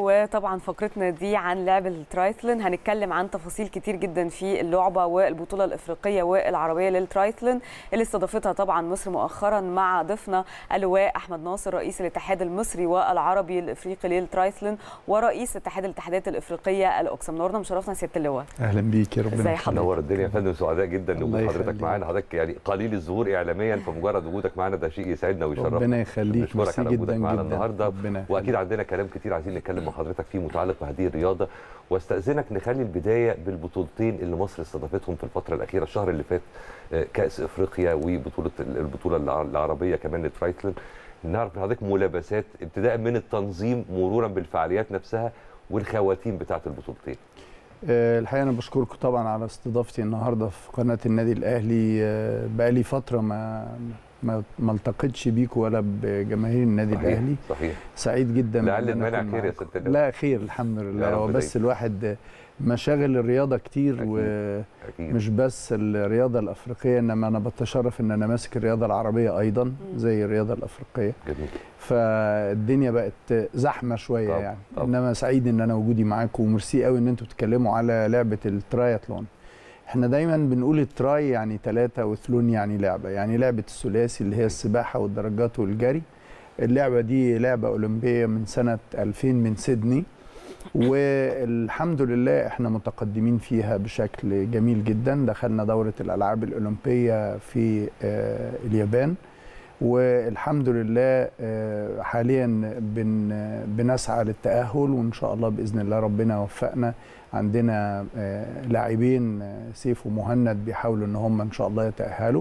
وطبعا فقرتنا دي عن لعب الترايثلون هنتكلم عن تفاصيل كتير جدا في اللعبه والبطوله الافريقيه والعربيه للترايثلون اللي استضافتها طبعا مصر مؤخرا مع ضيفنا اللواء احمد ناصر رئيس الاتحاد المصري والعربي الافريقي للترايثلون ورئيس اتحاد الاتحادات الافريقيه الاقصى منورنا مشرفنا سياده اللواء اهلا بيك يا ربنا ازي يخليك. حضرتك؟ نور الدنيا يا فندم سعداء جدا الله لوجود حضرتك يخليك. معانا حضرتك يعني قليل الظهور اعلاميا فمجرد وجودك معانا ده شيء يسعدنا ويشرفنا ربنا يخليك نشكرك ميرسي على وجودك جدا معانا جدا النهارده ربنا واكيد يخليك. عندنا كلام كتير عايزين نتكلم مع حضرتك فيه متعلق بهذه الرياضه واستاذنك نخلي البدايه بالبطولتين اللي مصر استضافتهم في الفتره الاخيره الشهر اللي فات آه، كاس افريقيا وبطوله البطوله الع- العربيه كمان لترايثلون نعرف من حضرتك ملابسات ابتداء من التنظيم مرورا بالفعاليات نفسها والخواتيم بتاعه البطولتين آه، الحقيقه انا بشكركم طبعا على استضافتي النهارده في قناه النادي الاهلي آه، بقالي فتره ما ما ما التقيتش بيكم ولا بجماهير النادي صحيح الاهلي صحيح سعيد جدا لعل بإن أنا المنع أكون خير يا معاكم. ست اللواء. لا خير الحمد لله يا هو رب بس دايما. الواحد مشاغل الرياضه كتير أكيد. ومش اكيد بس الرياضه الافريقيه انما انا بتشرف ان انا ماسك الرياضه العربيه ايضا زي الرياضه الافريقيه جميل فالدنيا بقت زحمه شويه طبعا، يعني طبعا. انما سعيد ان انا وجودي معاكم وميرسي قوي ان انتوا بتتكلموا على لعبه الترايثلون احنا دايما بنقول التراي يعني ثلاثة وثلون يعني لعبة يعني لعبة الثلاثي اللي هي السباحة والدراجات والجري اللعبة دي لعبة أولمبية من سنة 2000 من سيدني والحمد لله احنا متقدمين فيها بشكل جميل جدا دخلنا دورة الألعاب الأولمبية في آه، اليابان والحمد لله آه، حاليا بن بنسعى للتأهل وإن شاء الله بإذن الله ربنا وفقنا عندنا آه، لاعبين آه، سيف ومهند بيحاولوا ان هم ان شاء الله يتأهلوا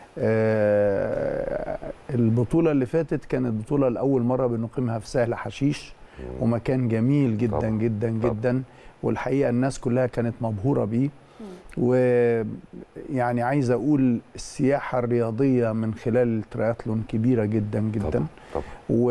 آه، البطولة اللي فاتت كانت بطولة لأول مرة بنقيمها في سهل حشيش ومكان جميل جدا طبعا، جدا طبعا. جدا والحقيقة الناس كلها كانت مبهورة بيه ويعني عايز أقول السياحة الرياضية من خلال الترياثلون كبيرة جدا جدا طبعا طبعا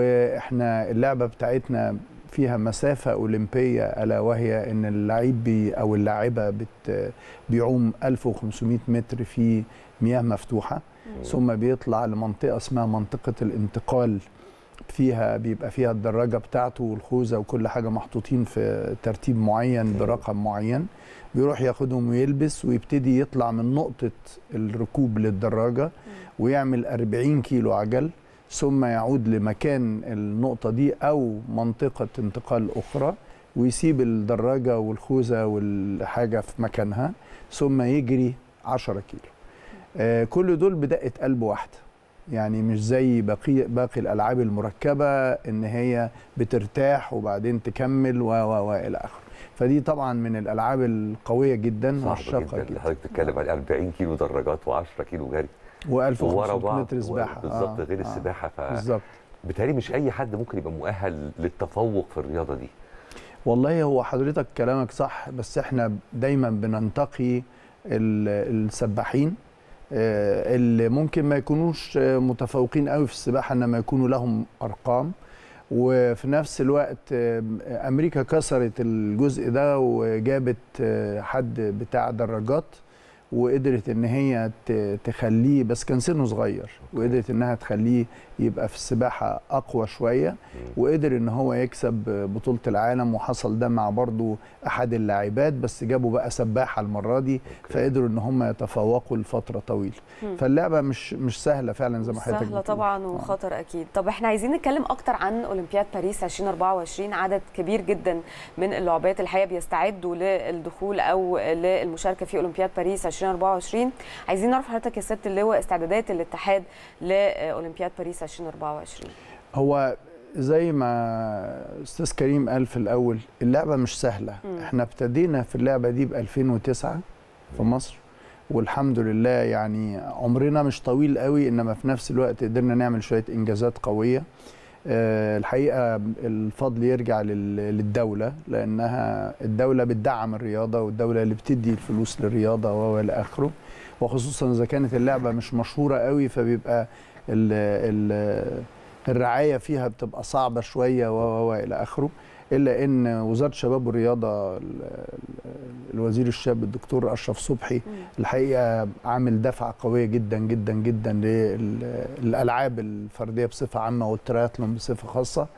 واحنا اللعبه بتاعتنا فيها مسافه اولمبيه الا وهي ان اللعيب بي او اللاعبه بت بيعوم 1500 متر في مياه مفتوحه ثم بيطلع لمنطقه اسمها منطقه الانتقال فيها بيبقى فيها الدراجه بتاعته والخوذه وكل حاجه محطوطين في ترتيب معين برقم معين بيروح ياخدهم ويلبس ويبتدي يطلع من نقطه الركوب للدراجه ويعمل 40 كيلو عجل ثم يعود لمكان النقطة دي أو منطقة انتقال أخرى ويسيب الدراجة والخوذة والحاجة في مكانها ثم يجري 10 كيلو آه كل دول بدقة قلب واحدة يعني مش زي باقي باقي الألعاب المركبة إن هي بترتاح وبعدين تكمل و و و إلى آخره فدي طبعا من الألعاب القوية جدا صعب والشاقة جدا اللي جدا حضرتك بتتكلم عليه 40 كيلو دراجات و10 كيلو جري ورا و1500 بعض متر سباحة بالظبط آه، غير آه، السباحه ف بالظبط بالتالي مش اي حد ممكن يبقى مؤهل للتفوق في الرياضه دي والله هو حضرتك كلامك صح بس احنا دايما بننتقي ال- السباحين آه، اللي ممكن ما يكونوش آه، متفوقين قوي في السباحه انما يكونوا لهم ارقام وفي نفس الوقت آه، امريكا كسرت الجزء ده وجابت آه، حد بتاع دراجات وقدرت ان هي ت- تخليه بس كان سنه صغير وقدرت انها تخليه يبقى في السباحه اقوى شويه وقدر ان هو يكسب بطوله العالم وحصل ده مع برضو احد اللاعبات بس جابوا بقى سباحه المره دي فقدروا ان هم يتفوقوا لفتره طويله مم. فاللعبه مش مش سهله فعلا زي ما حضرتك سهله بتقول. طبعا وخطر اكيد طب احنا عايزين نتكلم اكتر عن اولمبياد باريس 2024 عدد كبير جدا من اللعبات الحقيقه بيستعدوا للدخول او للمشاركه في اولمبياد باريس 2024 عايزين نعرف حضرتك يا سياده اللواء استعدادات الاتحاد لاولمبياد باريس 2024 هو زي ما استاذ كريم قال في الاول اللعبه مش سهله مم. احنا ابتدينا في اللعبه دي ب 2009 في مصر والحمد لله يعني عمرنا مش طويل قوي انما في نفس الوقت قدرنا نعمل شويه انجازات قويه آه، الحقيقه الفضل يرجع لل- للدوله لانها الدوله بتدعم الرياضه والدوله اللي بتدي الفلوس للرياضه والى اخره وخصوصا اذا كانت اللعبه مش مشهوره قوي فبيبقى ال ال الرعايه فيها بتبقى صعبه شويه و و- والى اخره الا ان وزاره الشباب والرياضه ال- ال- الوزير الشاب الدكتور اشرف صبحي الحقيقه عامل دفعه قويه جدا جدا جدا للالعاب الفرديه بصفه عامه والتراثلون بصفه خاصه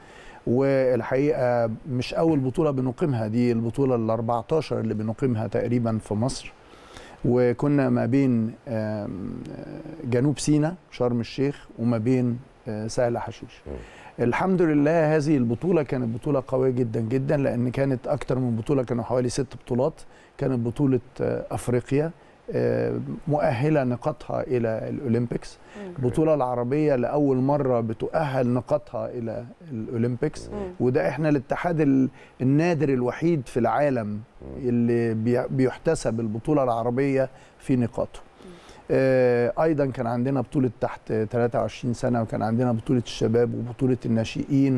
والحقيقه مش اول بطوله بنقيمها دي البطوله ال 14 اللي بنقيمها تقريبا في مصر وكنا ما بين آم، جنوب سيناء شرم الشيخ وما بين آه، سهل حشيش الحمد لله هذه البطولة كانت بطولة قوية جدا جدا لأن كانت أكتر من بطولة كانوا حوالي ست بطولات كانت بطولة آه، أفريقيا آه، مؤهلة نقاطها إلى الأولمبيكس البطولة العربية لأول مرة بتؤهل نقاطها إلى الأولمبيكس وده إحنا الاتحاد ال- النادر الوحيد في العالم اللي بي- بيحتسب البطولة العربية في نقاطه آه، ايضا كان عندنا بطوله تحت 23 سنه وكان عندنا بطوله الشباب وبطوله الناشئين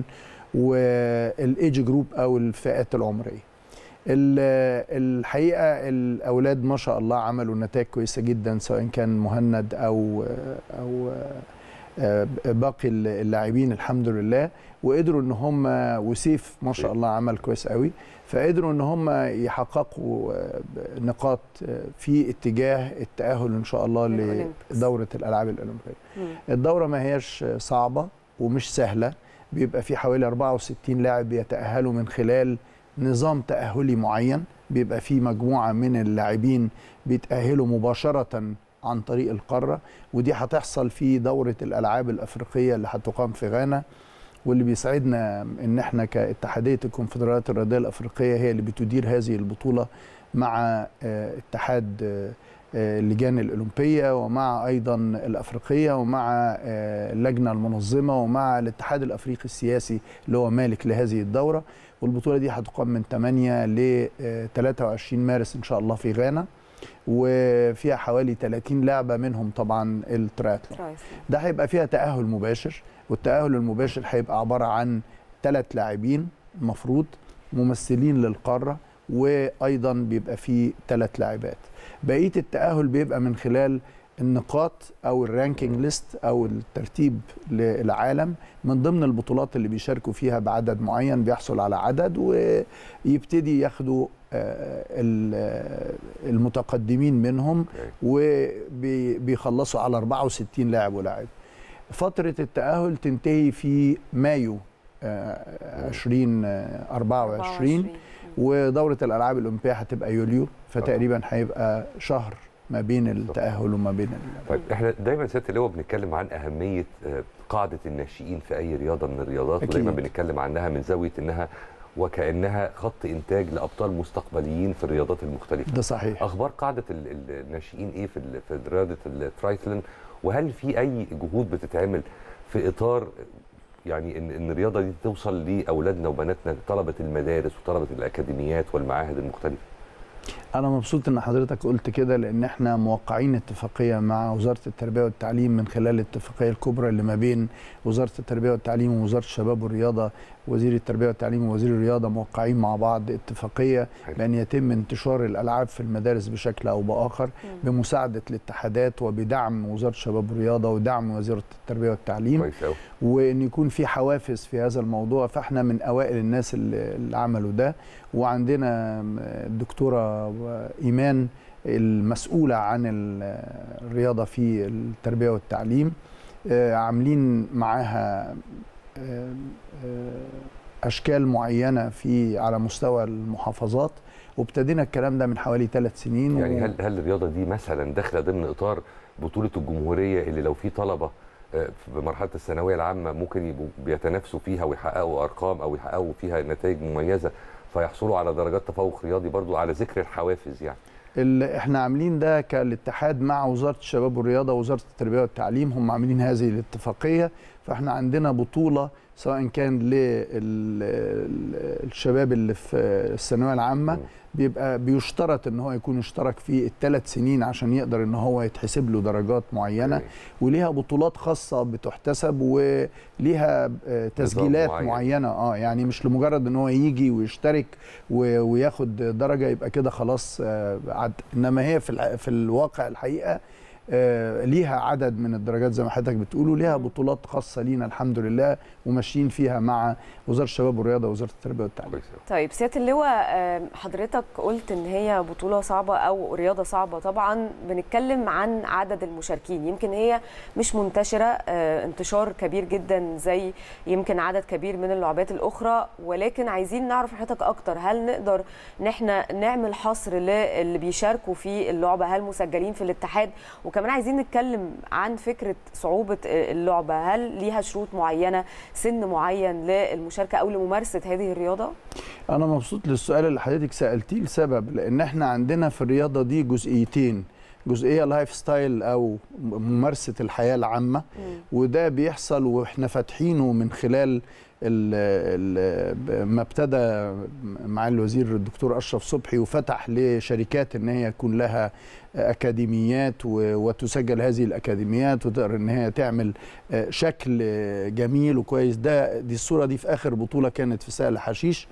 والايج جروب او الفئات العمريه ال- الحقيقه الاولاد ما شاء الله عملوا نتائج كويسه جدا سواء كان مهند او او آه، باقي اللاعبين الحمد لله وقدروا ان هم وسيف ما شاء الله عمل كويس قوي فقدروا ان هم يحققوا آه، نقاط آه، في اتجاه التاهل ان شاء الله للأولمبيكس. لدوره الالعاب الاولمبيه مم. الدوره ما هياش صعبه ومش سهله بيبقى في حوالي 64 لاعب بيتاهلوا من خلال نظام تاهلي معين بيبقى في مجموعه من اللاعبين بيتاهلوا مباشره عن طريق القاره ودي هتحصل في دوره الالعاب الافريقيه اللي هتقام في غانا واللي بيسعدنا ان احنا كاتحاديه الكونفدراليات الرياضيه الافريقيه هي اللي بتدير هذه البطوله مع آه، اتحاد آه، آه، اللجان الاولمبيه ومع ايضا الافريقيه ومع آه، اللجنه المنظمه ومع الاتحاد الافريقي السياسي اللي هو مالك لهذه الدوره والبطوله دي هتقام من 8 ل 23 مارس ان شاء الله في غانا وفيها حوالي 30 لعبه منهم طبعا التراثلون ترايثلون. ده هيبقى فيها تأهل مباشر والتأهل المباشر هيبقى عبارة عن ثلاث لاعبين المفروض ممثلين للقارة وأيضا بيبقى فيه ثلاث لاعبات بقية التأهل بيبقى من خلال النقاط أو الرانكينج ليست أو الترتيب للعالم من ضمن البطولات اللي بيشاركوا فيها بعدد معين بيحصل على عدد ويبتدي ياخدوا آه، ال- آه، المتقدمين منهم وبيخلصوا على 64 لاعب ولاعب فترة التأهل تنتهي في مايو آه، 2024 ودورة الألعاب الأولمبية هتبقى يوليو فتقريبا هيبقى شهر ما بين التأهل وما بين ال- طيب احنا دايما سياده اللواء بنتكلم عن اهميه آه، قاعده الناشئين في اي رياضه من الرياضات أكيد. ودايما بنتكلم عنها من زاويه انها وكانها خط انتاج لابطال مستقبليين في الرياضات المختلفه ده صحيح اخبار قاعده ال- ال- الناشئين ايه في ال- في رياضه الترايثلون وهل في اي جهود بتتعمل في اطار يعني ان ان الرياضه دي توصل لاولادنا وبناتنا طلبه المدارس وطلبه الاكاديميات والمعاهد المختلفه أنا مبسوط إن حضرتك قلت كده لأن إحنا موقعين اتفاقية مع وزارة التربية والتعليم من خلال الاتفاقية الكبرى اللي ما بين وزارة التربية والتعليم ووزارة الشباب والرياضة وزير التربية والتعليم ووزير الرياضة موقعين مع بعض اتفاقية حلو. بأن يتم انتشار الألعاب في المدارس بشكل أو بآخر بمساعدة الاتحادات وبدعم وزارة الشباب والرياضة ودعم وزارة التربية والتعليم كويس قوي وان يكون في حوافز في هذا الموضوع فاحنا من اوائل الناس اللي اللي عملوا ده وعندنا الدكتوره ايمان المسؤوله عن ال- الرياضه في التربيه والتعليم آه، عاملين معاها آه، آه، اشكال معينه في على مستوى المحافظات وابتدينا الكلام ده من حوالي ثلاث سنين يعني و- هل هل الرياضه دي مثلا داخله ضمن اطار بطوله الجمهوريه اللي لو في طلبه آه، في مرحله الثانويه العامه ممكن يبقوا بيتنافسوا فيها ويحققوا ارقام او يحققوا فيها نتائج مميزه فيحصلوا على درجات تفوق رياضي برضو على ذكر الحوافز يعني ال- احنا عاملين ده كالاتحاد مع وزاره الشباب والرياضه ووزاره التربيه والتعليم هم عاملين هذه الاتفاقيه فاحنا عندنا بطوله سواء كان للشباب اللي في الثانويه العامه مم. بيبقى بيشترط ان هو يكون اشترك في الثلاث سنين عشان يقدر ان هو يتحسب له درجات معينه أوكي. وليها بطولات خاصه بتحتسب وليها آه، تسجيلات معين. معينه اه يعني مش لمجرد ان هو يجي ويشترك و- وياخد درجه يبقى كده خلاص آه، عد انما هي في الع- في الواقع الحقيقه آه، ليها عدد من الدرجات زي ما حضرتك بتقول وليها بطولات خاصه لينا الحمد لله وماشيين فيها مع وزاره الشباب والرياضه ووزاره التربيه والتعليم كويس أوي. طيب سياده اللواء آه، حضرتك قلت ان هي بطوله صعبه او رياضه صعبه طبعا بنتكلم عن عدد المشاركين يمكن هي مش منتشره آه، انتشار كبير جدا زي يمكن عدد كبير من اللعبات الاخرى ولكن عايزين نعرف من حضرتك اكتر هل نقدر ان احنا نعمل حصر للي بيشاركوا في اللعبه هل مسجلين في الاتحاد وكمان عايزين نتكلم عن فكره صعوبه اللعبه هل ليها شروط معينه سن معين للمشاركه او لممارسه هذه الرياضه انا مبسوط للسؤال اللي حضرتك سالتيه لسبب لان احنا عندنا في الرياضه دي جزئيتين جزئيه لايف ستايل او ممارسه الحياه العامه وده بيحصل واحنا فاتحينه من خلال ال ال ما ابتدى مع الوزير الدكتور اشرف صبحي وفتح لشركات ان هي يكون لها اكاديميات و- وتسجل هذه الاكاديميات وتقدر ان هي تعمل آه، شكل آه، جميل وكويس ده دي الصوره دي في اخر بطوله كانت في سهل حشيش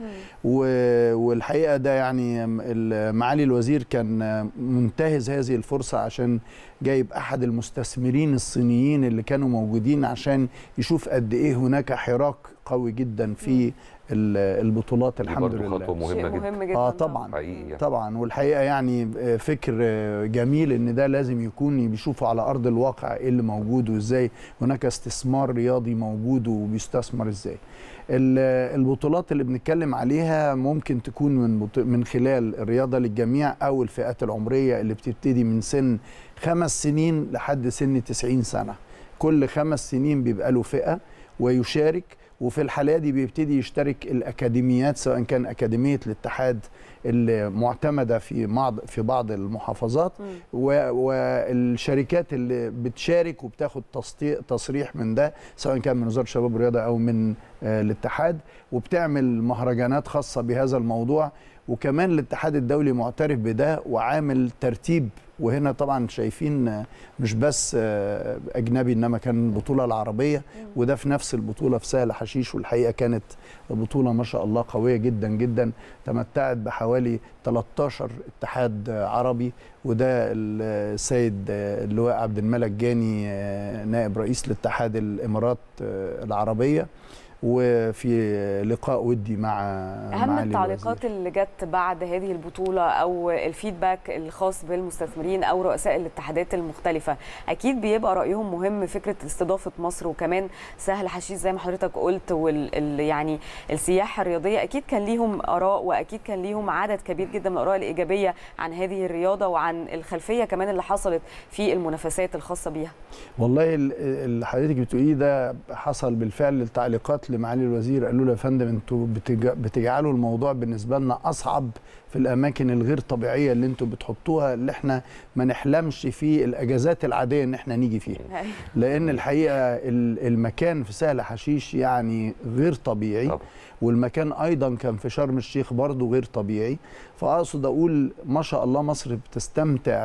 و- والحقيقه ده يعني ال- معالي الوزير كان آه، منتهز هذه الفرصه عشان جايب احد المستثمرين الصينيين اللي كانوا موجودين عشان يشوف قد ايه هناك حراك قوي جدا في ال- البطولات دي الحمد برضو لله خطوه مهمه شيء جدا مهم جدا اه طبعا حقيقي يعني. طبعا والحقيقه يعني آه، فكر آه، جميل ان ده لازم يكون بيشوفوا على ارض الواقع ايه اللي موجود وازاي هناك استثمار رياضي موجود وبيستثمر ازاي ال- البطولات اللي بنتكلم عليها ممكن تكون من بط- من خلال الرياضه للجميع او الفئات العمريه اللي بتبتدي من سن خمس سنين لحد سن 90 سنه كل خمس سنين بيبقى له فئه ويشارك وفي الحالة دي بيبتدي يشترك الأكاديميات سواء كان أكاديمية الاتحاد المعتمدة في بعض في بعض المحافظات مم. و- والشركات اللي بتشارك وبتاخد تصديق تصريح من ده سواء كان من وزارة الشباب والرياضة أو من آه، الاتحاد وبتعمل مهرجانات خاصة بهذا الموضوع وكمان الاتحاد الدولي معترف بده وعامل ترتيب وهنا طبعا شايفين آه، مش بس آه، اجنبي انما كان البطوله العربيه وده في نفس البطوله في سهل حشيش والحقيقه كانت بطوله ما شاء الله قويه جدا جدا تمتعت بحوالي 13 اتحاد آه، عربي وده السيد آه، اللواء عبد الملك جاني آه، نائب رئيس الاتحاد الامارات آه، العربيه وفي لقاء ودي مع اهم معالي التعليقات اللي جت بعد هذه البطوله او الفيدباك الخاص بالمستثمرين او رؤساء الاتحادات المختلفه اكيد بيبقى رايهم مهم فكره استضافه مصر وكمان سهل حشيش زي ما حضرتك قلت وال ال- يعني السياحه الرياضيه اكيد كان ليهم اراء واكيد كان ليهم عدد كبير جدا من الاراء الايجابيه عن هذه الرياضه وعن الخلفيه كمان اللي حصلت في المنافسات الخاصه بيها والله ال- اللي حضرتك بتقوليه ده حصل بالفعل التعليقات لمعالي الوزير قالوا له يا فندم انتوا بتج- بتجعلوا الموضوع بالنسبه لنا اصعب في الاماكن الغير طبيعيه اللي انتوا بتحطوها اللي احنا ما نحلمش في الاجازات العاديه ان احنا نيجي فيها لان الحقيقه ال- المكان في سهل حشيش يعني غير طبيعي طبعا. والمكان ايضا كان في شرم الشيخ برضه غير طبيعي فاقصد اقول ما شاء الله مصر بتستمتع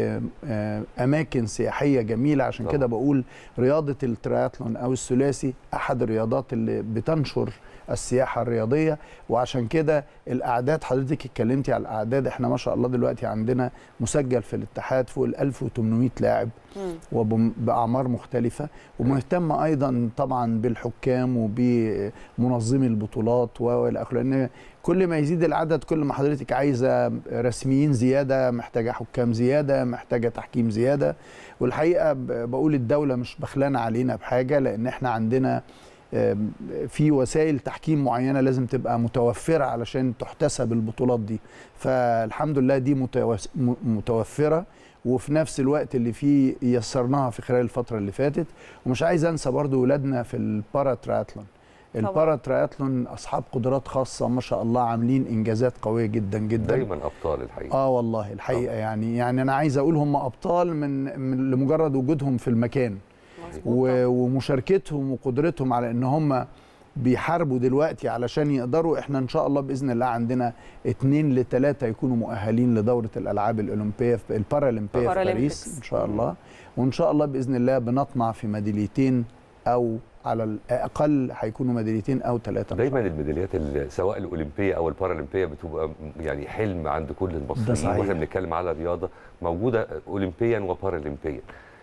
باماكن سياحيه جميله عشان طبعا. كده بقول رياضه الترياتلون او الثلاثي احد الرياضات اللي بتنشر السياحه الرياضيه وعشان كده الاعداد حضرتك اتكلمتي على الاعداد احنا ما شاء الله دلوقتي عندنا مسجل في الاتحاد فوق ال 1800 لاعب مم. وبأعمار مختلفة ومهتم أيضا طبعا بالحكام وبمنظمي البطولات والى آخره لأن كل ما يزيد العدد كل ما حضرتك عايزة رسميين زيادة محتاجة حكام زيادة محتاجة تحكيم زيادة والحقيقة ب- بقول الدولة مش بخلانة علينا بحاجة لأن احنا عندنا آم، في وسائل تحكيم معينه لازم تبقى متوفره علشان تحتسب البطولات دي فالحمد لله دي متوس- م- متوفره وفي نفس الوقت اللي فيه يسرناها في خلال الفتره اللي فاتت ومش عايز انسى برضو ولادنا في البارا ترياتلون طبعاً. البارا ترياتلون اصحاب قدرات خاصه ما شاء الله عاملين انجازات قويه جدا جدا دايما ابطال الحقيقه اه والله الحقيقه يعني يعني انا عايز اقول هم ابطال من, من لمجرد وجودهم في المكان مظبوط و- ومشاركتهم وقدرتهم على ان هم بيحاربوا دلوقتي علشان يقدروا احنا ان شاء الله باذن الله عندنا اتنين لتلاته يكونوا مؤهلين لدوره الالعاب الاولمبيه في البارالمبيه في بارالمبيكس. باريس ان شاء الله وان شاء الله باذن الله بنطمع في ميداليتين او على الاقل هيكونوا ميداليتين او ثلاثه دايما الميداليات ال- سواء الاولمبيه او البارالمبيه بتبقى م- يعني حلم عند كل المصريين صحيح. واحنا بنتكلم على رياضه موجوده اولمبيا وبارالمبيا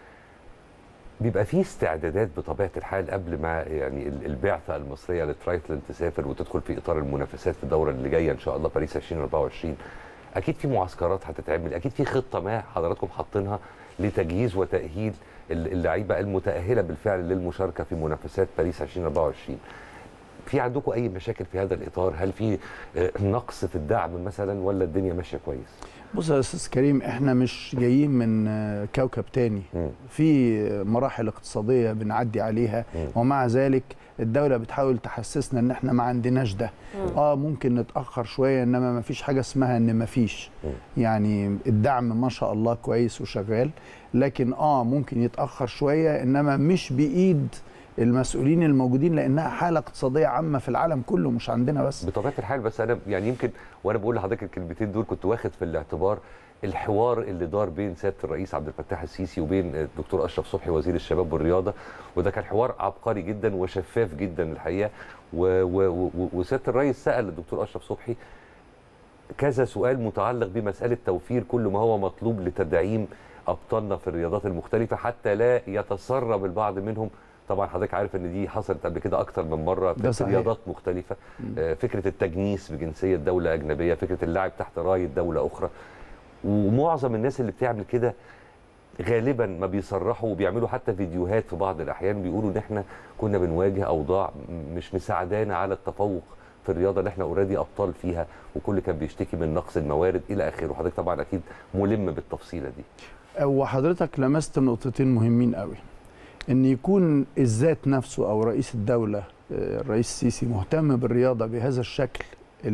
بيبقى في استعدادات بطبيعه الحال قبل ما يعني ال- البعثه المصريه للترايثلون تسافر وتدخل في اطار المنافسات في الدوره اللي جايه ان شاء الله باريس 2024 اكيد في معسكرات هتتعمل اكيد في خطه ما حضراتكم حاطينها لتجهيز وتاهيل ال- اللعيبه المتاهله بالفعل للمشاركه في منافسات باريس 2024 في عندكم اي مشاكل في هذا الاطار هل في آه، نقص في الدعم مثلا ولا الدنيا ماشيه كويس بص يا استاذ كريم احنا مش جايين من آه، كوكب تاني مم. في مراحل اقتصاديه بنعدي عليها مم. ومع ذلك الدوله بتحاول تحسسنا ان احنا ما عندناش ده اه ممكن نتاخر شويه انما ما فيش حاجه اسمها ان ما فيش مم. يعني الدعم ما شاء الله كويس وشغال لكن اه ممكن يتاخر شويه انما مش بايد المسؤولين الموجودين لانها حاله اقتصاديه عامه في العالم كله مش عندنا بس بطبيعه الحال بس انا يعني يمكن وانا بقول لحضرتك الكلمتين دول كنت واخد في الاعتبار الحوار اللي دار بين سياده الرئيس عبد الفتاح السيسي وبين الدكتور اشرف صبحي وزير الشباب والرياضه وده كان حوار عبقري جدا وشفاف جدا الحقيقه و- و- و- وسياده الرئيس سال الدكتور اشرف صبحي كذا سؤال متعلق بمساله توفير كل ما هو مطلوب لتدعيم ابطالنا في الرياضات المختلفه حتى لا يتسرب البعض منهم طبعا حضرتك عارف ان دي حصلت قبل كده اكتر من مره ده في صحيح. رياضات مختلفه آه، فكره التجنيس بجنسيه دوله اجنبيه فكره اللاعب تحت رايه دوله اخرى ومعظم الناس اللي بتعمل كده غالبا ما بيصرحوا وبيعملوا حتى فيديوهات في بعض الاحيان بيقولوا ان احنا كنا بنواجه اوضاع م- مش مساعدانا على التفوق في الرياضه اللي احنا اوريدي ابطال فيها وكل كان بيشتكي من نقص الموارد الى اخره وحضرتك طبعا اكيد ملم بالتفصيله دي وحضرتك لمست نقطتين مهمين قوي ان يكون الذات نفسه او رئيس الدوله آه، الرئيس السيسي مهتم بالرياضه بهذا الشكل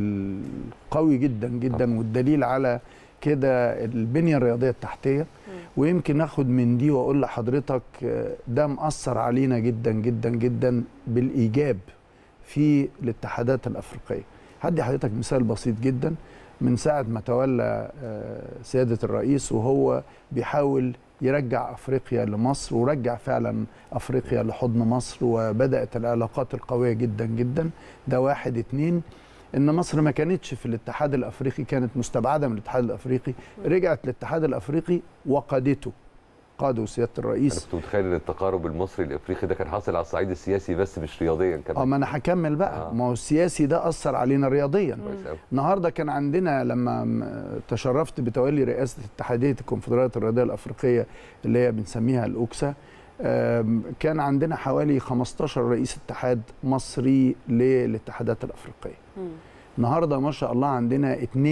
القوي جدا جدا والدليل على كده البنيه الرياضيه التحتيه ويمكن اخد من دي واقول لحضرتك آه، ده مأثر علينا جدا جدا جدا بالايجاب في الاتحادات الافريقيه هدي حضرتك مثال بسيط جدا من ساعه ما تولى آه، سياده الرئيس وهو بيحاول يرجع افريقيا لمصر ورجع فعلا افريقيا لحضن مصر وبدات العلاقات القويه جدا جدا ده واحد اتنين ان مصر ما كانتش في الاتحاد الافريقي كانت مستبعده من الاتحاد الافريقي رجعت الاتحاد الافريقي وقادته قادوا سياده انا الرئيس كنت متخيل ان التقارب المصري الافريقي ده كان حاصل على الصعيد السياسي بس مش رياضيا اه كمان ما انا هكمل بقى آه. ما هو السياسي ده اثر علينا رياضيا كويس قوي النهارده كان عندنا لما م- تشرفت بتولي رئاسه اتحاديه الكونفدراليات الرياضيه الافريقيه اللي هي بنسميها الاوكسا آم، كان عندنا حوالي 15 رئيس اتحاد مصري للاتحادات الافريقيه مم. النهارده ما شاء الله عندنا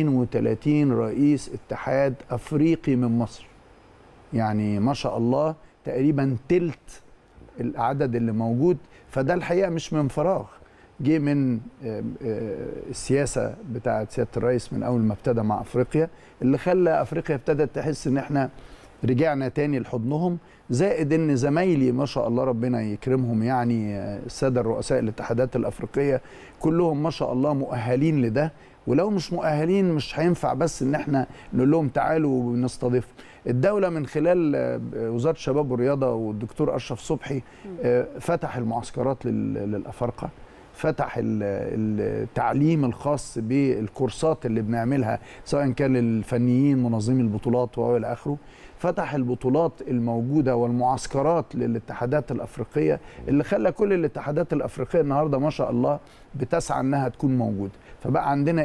32 رئيس اتحاد افريقي من مصر يعني ما شاء الله تقريبا تلت العدد اللي موجود فده الحقيقه مش من فراغ جه من آم، آه، السياسه بتاعه سياده الرئيس من اول ما ابتدى مع افريقيا اللي خلى افريقيا ابتدت تحس ان احنا رجعنا تاني لحضنهم زائد ان زمايلي ما شاء الله ربنا يكرمهم يعني آه، الساده الرؤساء الاتحادات الافريقيه كلهم ما شاء الله مؤهلين لده ولو مش مؤهلين مش هينفع بس ان احنا نقول لهم تعالوا ونستضيف الدوله من خلال آه، وزاره الشباب والرياضه والدكتور اشرف صبحي آه، فتح المعسكرات لل- للافارقه فتح ال- التعليم الخاص بالكورسات اللي بنعملها سواء كان للفنيين منظمي البطولات والى اخره فتح البطولات الموجوده والمعسكرات للاتحادات الافريقيه اللي خلى كل الاتحادات الافريقيه النهارده ما شاء الله بتسعى انها تكون موجوده فبقى عندنا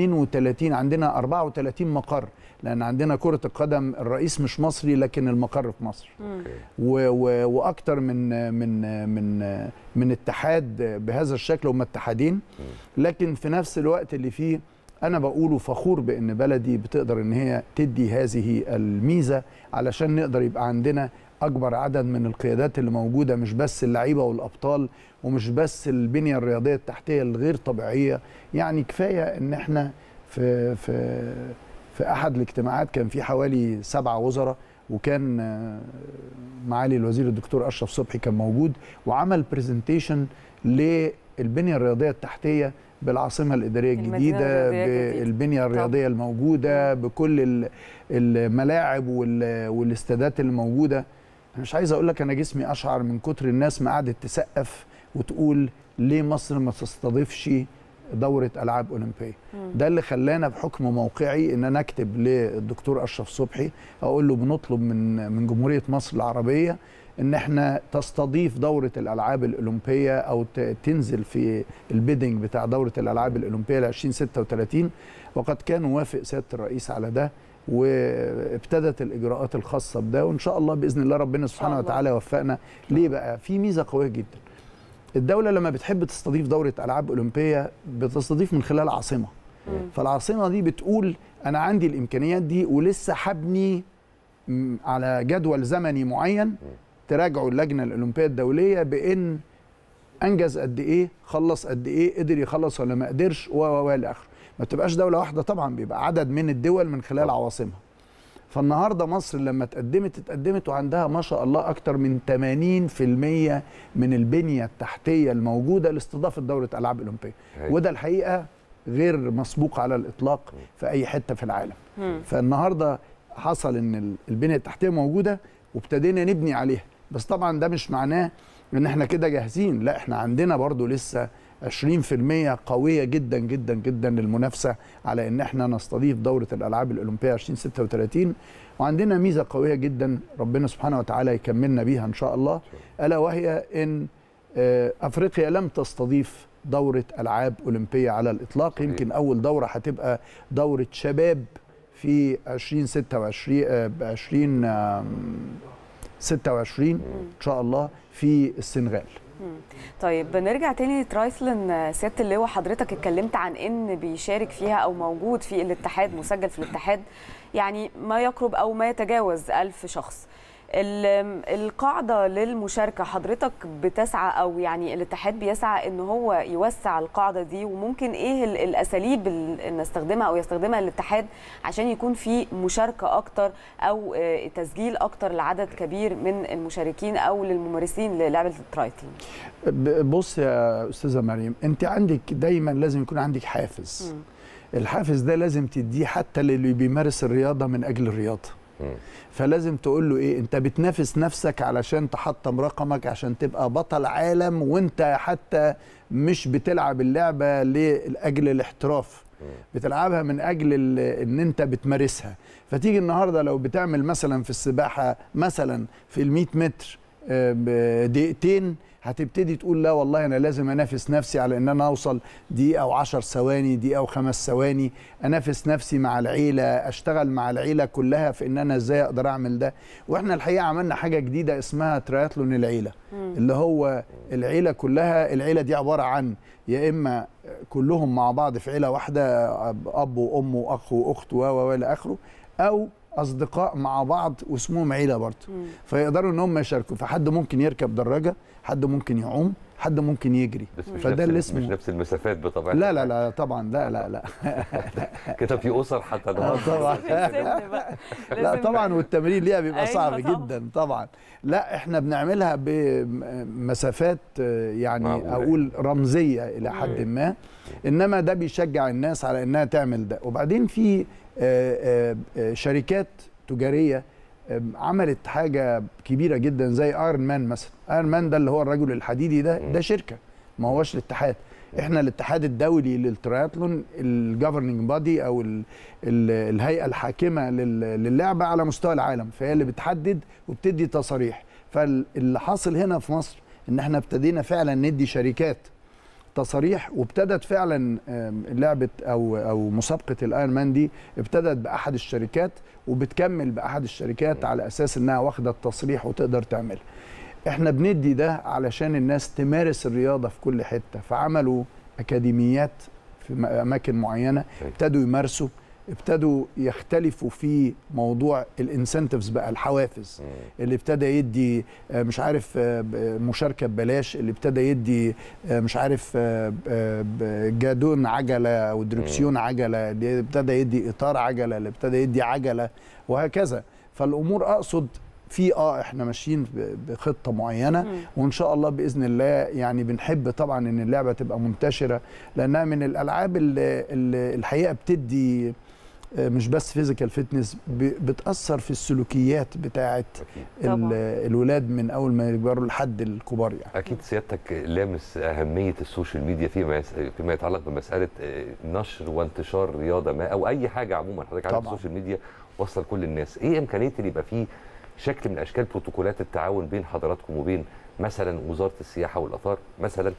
32 عندنا 34 مقر لان عندنا كره القدم الرئيس مش مصري لكن المقر في مصر مم. و و واكتر من من من من اتحاد بهذا الشكل هم اتحادين لكن في نفس الوقت اللي فيه انا بقوله فخور بان بلدي بتقدر ان هي تدي هذه الميزه علشان نقدر يبقى عندنا اكبر عدد من القيادات اللي موجوده مش بس اللعيبه والابطال ومش بس البنيه الرياضيه التحتيه الغير طبيعيه يعني كفايه ان احنا في في في احد الاجتماعات كان في حوالي سبعة وزراء وكان آه، معالي الوزير الدكتور اشرف صبحي كان موجود وعمل برزنتيشن للبنيه الرياضيه التحتيه بالعاصمه الاداريه المدينة الجديده الرياضية الجديدة. بالبنيه الرياضيه الموجوده بكل ال- الملاعب وال- والاستادات اللي موجوده انا مش عايز اقول لك انا جسمي اشعر من كتر الناس ما قعدت تسقف وتقول ليه مصر ما تستضيفش دوره العاب اولمبيه ده اللي خلانا بحكم موقعي ان انا اكتب للدكتور اشرف صبحي اقول له بنطلب من من جمهوريه مصر العربيه ان احنا تستضيف دوره الالعاب الاولمبيه او ت- تنزل في البيدنج بتاع دوره الالعاب الاولمبيه ل 2036 وقد كان وافق سياده الرئيس على ده وابتدت الاجراءات الخاصه بده وان شاء الله باذن الله ربنا سبحانه الله. وتعالى يوفقنا ليه بقى في ميزه قويه جدا الدوله لما بتحب تستضيف دوره العاب اولمبيه بتستضيف من خلال عاصمه مم. فالعاصمه دي بتقول انا عندي الامكانيات دي ولسه هبني م، على جدول زمني معين تراجعوا اللجنه الاولمبيه الدوليه بان انجز قد ايه خلص قد ايه قدر يخلص ولا ما قدرش و و و الى اخره ما بتبقاش دوله واحده طبعا بيبقى عدد من الدول من خلال عواصمها فالنهارده مصر لما اتقدمت اتقدمت وعندها ما شاء الله اكتر من 80% من البنيه التحتيه الموجوده لاستضافه دوره العاب اولمبيه هاي. وده الحقيقه غير مسبوق على الاطلاق في اي حته في العالم مم. فالنهارده حصل ان ال- البنيه التحتيه موجوده وابتدينا نبني عليها بس طبعا ده مش معناه ان احنا كده جاهزين لا احنا عندنا برضو لسه 20% قويه جدا جدا جدا للمنافسه على ان احنا نستضيف دوره الالعاب الاولمبيه 2036 وعندنا ميزه قويه جدا ربنا سبحانه وتعالى يكملنا بيها ان شاء الله الا وهي ان آه، افريقيا لم تستضيف دوره العاب اولمبيه على الاطلاق صحيح. يمكن اول دوره هتبقى دوره شباب في 2026 آه، ب 20 آم، 26 ان شاء الله في السنغال طيب بنرجع تاني لترايثلون آه، سياده اللواء حضرتك اتكلمت عن ان بيشارك فيها او موجود في الاتحاد مسجل في الاتحاد يعني ما يقرب او ما يتجاوز ألف شخص ال- القاعدة للمشاركة حضرتك بتسعى أو يعني الاتحاد بيسعى إن هو يوسع القاعدة دي وممكن إيه ال- الأساليب اللي نستخدمها أو يستخدمها الاتحاد عشان يكون في مشاركة أكتر أو آه، تسجيل أكتر لعدد كبير من المشاركين أو للممارسين للعبة الترايثلون ب- بص يا استاذه مريم انت عندك دايما لازم يكون عندك حافز الحافز ده لازم تديه حتى للي بيمارس الرياضه من اجل الرياضه مم. فلازم تقول له ايه انت بتنافس نفسك علشان تحطم رقمك عشان تبقى بطل عالم وانت حتى مش بتلعب اللعبه لاجل الاحتراف بتلعبها من اجل ال- ان انت بتمارسها فتيجي النهارده لو بتعمل مثلا في السباحه مثلا في ال 100 متر آه، بدقيقتين هتبتدي تقول لا والله انا لازم انافس نفسي على ان انا اوصل دقيقه او 10 ثواني دقيقه او خمس ثواني انافس نفسي مع العيله اشتغل مع العيله كلها في ان انا ازاي اقدر اعمل ده واحنا الحقيقه عملنا حاجه جديده اسمها ترياتلون العيله اللي هو العيله كلها العيله دي عباره عن يا اما كلهم مع بعض في عيله واحده اب وام واخ واخت و و الى اخره او اصدقاء مع بعض واسمهم عيله برضه فيقدروا ان هم يشاركوا فحد ممكن يركب دراجه حد ممكن يعوم حد ممكن يجري بس مش فده نفس اللي ال- اسمه مش نفس المسافات بطبيعه لا لا الحال. لا طبعا لا لا لا كده في اسر حتى آه، طبعا لا طبعا والتمرين ليها بيبقى أيوة صعب طبعاً. جدا طبعا لا احنا بنعملها بمسافات آه، يعني معقولة. اقول رمزيه الى حد ما انما ده بيشجع الناس على انها تعمل ده وبعدين في آه، آه، آه، شركات تجاريه آه، عملت حاجه كبيره جدا زي ايرون مان مثلا ايرون مان ده اللي هو الرجل الحديدي ده ده شركه ما هوش الاتحاد احنا الاتحاد الدولي للترياتلون الجفرننج بادي او ال ال الهيئه الحاكمه لل- للعبه على مستوى العالم فهي اللي بتحدد وبتدي تصاريح فاللي حاصل هنا في مصر ان احنا ابتدينا فعلا ندي شركات تصاريح وابتدت فعلا آم، لعبه او او مسابقه الايرون مان دي ابتدت باحد الشركات وبتكمل باحد الشركات على اساس انها واخده التصريح وتقدر تعملها احنا بندي ده علشان الناس تمارس الرياضه في كل حته فعملوا اكاديميات في م- اماكن معينه ابتدوا يمارسوا ابتدوا يختلفوا في موضوع الانسنتفز بقى الحوافز اللي ابتدى يدي آه، مش عارف آه، ب- مشاركه ببلاش اللي ابتدى يدي آه، مش عارف آه، آه، ب- جادون عجله او دركسيون عجله اللي ابتدى يدي اطار عجله اللي ابتدى يدي عجله وهكذا فالامور اقصد في اه احنا ماشيين ب- بخطه معينه وان شاء الله باذن الله يعني بنحب طبعا ان اللعبه تبقى منتشره لانها من الالعاب اللي, اللي الحقيقه بتدي آه، مش بس فيزيكال فيتنس بتاثر في السلوكيات بتاعه اكيد طبعاً. ال- الولاد من اول ما يكبروا لحد الكبار يعني اكيد سيادتك لامس اهميه السوشيال ميديا فيما يس... فيما يتعلق بمساله آه، نشر وانتشار رياضه ما او اي حاجه عموما حضرتك عارف طبعاً. السوشيال ميديا وصل كل الناس ايه امكانيه ان يبقى فيه شكل من اشكال بروتوكولات التعاون بين حضراتكم وبين مثلا وزاره السياحه والاثار مثلا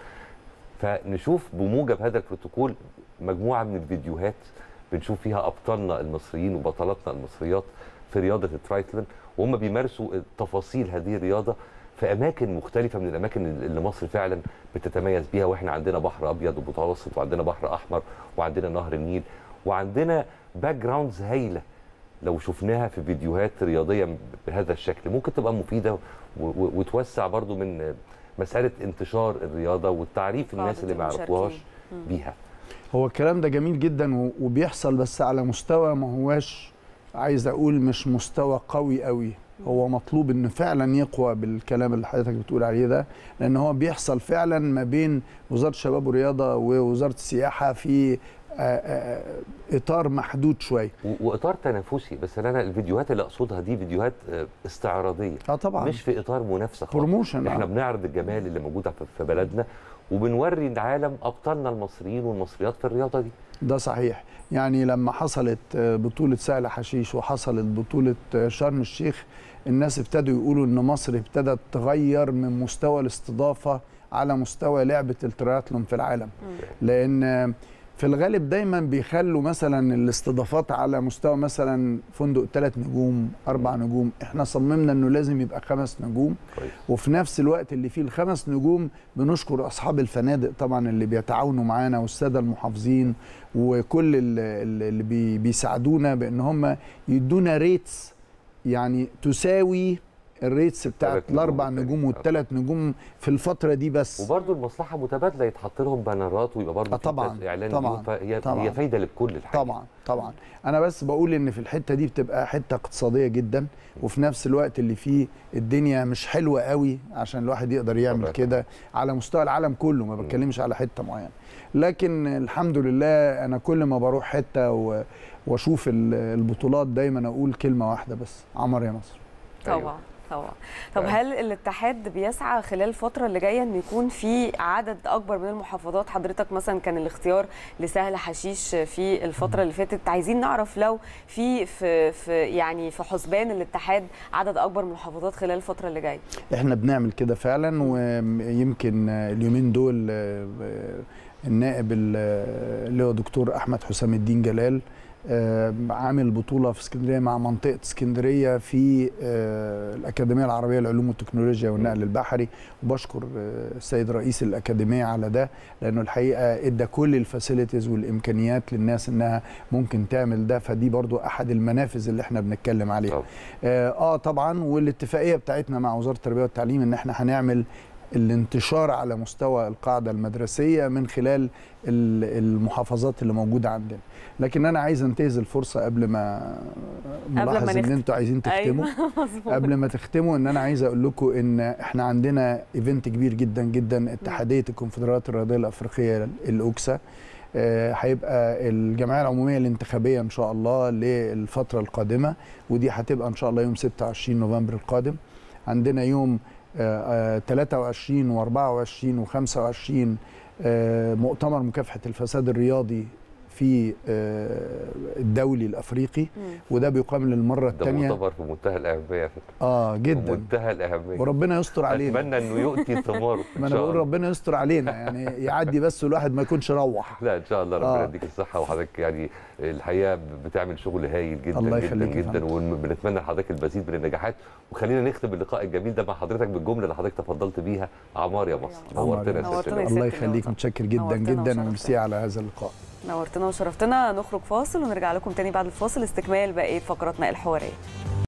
فنشوف بموجب هذا البروتوكول مجموعه من الفيديوهات بنشوف فيها ابطالنا المصريين وبطلاتنا المصريات في رياضه الترايثلون وهم بيمارسوا تفاصيل هذه الرياضه في اماكن مختلفه من الاماكن اللي مصر فعلا بتتميز بيها واحنا عندنا بحر ابيض ومتوسط وعندنا بحر احمر وعندنا نهر النيل وعندنا باك جراوندز هايله لو شفناها في فيديوهات رياضيه بهذا الشكل ممكن تبقى مفيده و- و- وتوسع برضو من مساله انتشار الرياضه والتعريف الناس اللي ما قاعدة يعرفوهاش المشاركين. بيها هو الكلام ده جميل جدا و- وبيحصل بس على مستوى ما هواش عايز اقول مش مستوى قوي قوي هو مطلوب انه فعلا يقوى بالكلام اللي حضرتك بتقول عليه ده لان هو بيحصل فعلا ما بين وزاره الشباب والرياضه ووزاره السياحه في آه، آه، اطار محدود شويه و- واطار تنافسي بس انا الفيديوهات اللي اقصدها دي فيديوهات آه، استعراضيه اه طبعا مش في اطار منافسه خالص بروموشن احنا آه. بنعرض الجمال اللي موجود في- في بلدنا وبنوري العالم ابطالنا المصريين والمصريات في الرياضه دي ده صحيح يعني لما حصلت آه، بطولة سهل حشيش وحصلت بطولة آه، شرم الشيخ الناس ابتدوا يقولوا ان مصر ابتدت تغير من مستوى الاستضافة على مستوى لعبة الترياتلون في العالم لان آه، في الغالب دايما بيخلوا مثلا الاستضافات على مستوى مثلا فندق ثلاث نجوم اربع نجوم احنا صممنا انه لازم يبقى خمس نجوم كويس وفي نفس الوقت اللي فيه الخمس نجوم بنشكر اصحاب الفنادق طبعا اللي بيتعاونوا معانا والساده المحافظين وكل ال- ال- اللي بي- بيساعدونا بان هم يدونا ريتس يعني تساوي الريتس بتاعت تلات نجوم الاربع التانيين. نجوم والثلاث نجوم في الفتره دي بس وبرضه المصلحه متبادله يتحط لهم بانرات ويبقى برضه آه طبعاً، اعلان طبعاً، ليهم، فهي طبعاً. هي فايده للكل الحقيقه طبعا طبعا انا بس بقول ان في الحته دي بتبقى حته اقتصاديه جدا وفي نفس الوقت اللي فيه الدنيا مش حلوه قوي عشان الواحد يقدر يعمل طبعاً. كده على مستوى العالم كله ما بتكلمش على حته معينه لكن الحمد لله انا كل ما بروح حته و- واشوف ال- البطولات دايما اقول كلمه واحده بس عمر يا مصر أيوة. طبعا طبعا طب أيوة. هل الاتحاد بيسعى خلال الفتره اللي جايه ان يكون في عدد اكبر من المحافظات حضرتك مثلا كان الاختيار لسهل حشيش في الفتره اللي فاتت عايزين نعرف لو في في, في يعني في حسبان الاتحاد عدد اكبر من المحافظات خلال الفتره اللي جايه احنا بنعمل كده فعلا ويمكن اليومين دول آه، النائب ال- اللي هو دكتور احمد حسام الدين جلال آه، عامل بطوله في اسكندريه مع منطقه اسكندريه في آه، الاكاديميه العربيه للعلوم والتكنولوجيا والنقل البحري وبشكر آه، السيد رئيس الاكاديميه على ده لانه الحقيقه ادى كل الفاسيلتيز والامكانيات للناس انها ممكن تعمل ده فدي برضو احد المنافذ اللي احنا بنتكلم عليها طبعاً. اه آه طبعا والاتفاقيه بتاعتنا مع وزاره التربيه والتعليم ان احنا هنعمل الانتشار على مستوى القاعده المدرسيه من خلال ال- المحافظات اللي موجوده عندنا لكن انا عايز انتهز الفرصه قبل ما ما ملاحظ ان نختم. انتوا عايزين تختموا ايوه مظبوط قبل ما تختموا ان انا عايز اقول لكم ان احنا عندنا ايفنت كبير جدا جدا اتحاديه الكونفدراليات الرياضيه الافريقيه الاوكسا آه، هيبقى الجمعيه العموميه الانتخابيه ان شاء الله للفتره القادمه ودي هتبقى ان شاء الله يوم 26 نوفمبر القادم عندنا يوم آه، آه، 23 و24 و25 مؤتمر مكافحه الفساد الرياضي في آه، الدولي الافريقي مم. وده بيقام للمره ده الثانيه مؤتمر في منتهى الاهميه على فكرة. اه جدا منتهى الاهميه وربنا يستر علينا اتمنى انه يؤتي ثماره ما ان انا شاء بقول الله ربنا يستر علينا يعني يعدي بس الواحد ما يكونش روح لا ان شاء الله ربنا آه. يديك الصحه وحضرتك يعني الحقيقه بتعمل شغل هايل جدا الله جدا يخليك يا جدا فندم. وبنتمنى لحضرتك المزيد من النجاحات وخلينا نختم اللقاء الجميل ده مع حضرتك بالجمله اللي حضرتك تفضلت بيها عمار يا مصر عمار نورتنا يا يا نورتنا ست يا لؤي. ست الله اللي يخليك هو- متشكر جدا نورتنا جدا وشرفتنا. وميرسي على هذا اللقاء نورتنا وشرفتنا نخرج فاصل ونرجع لكم تاني بعد الفاصل استكمال بقيه فقراتنا الحواريه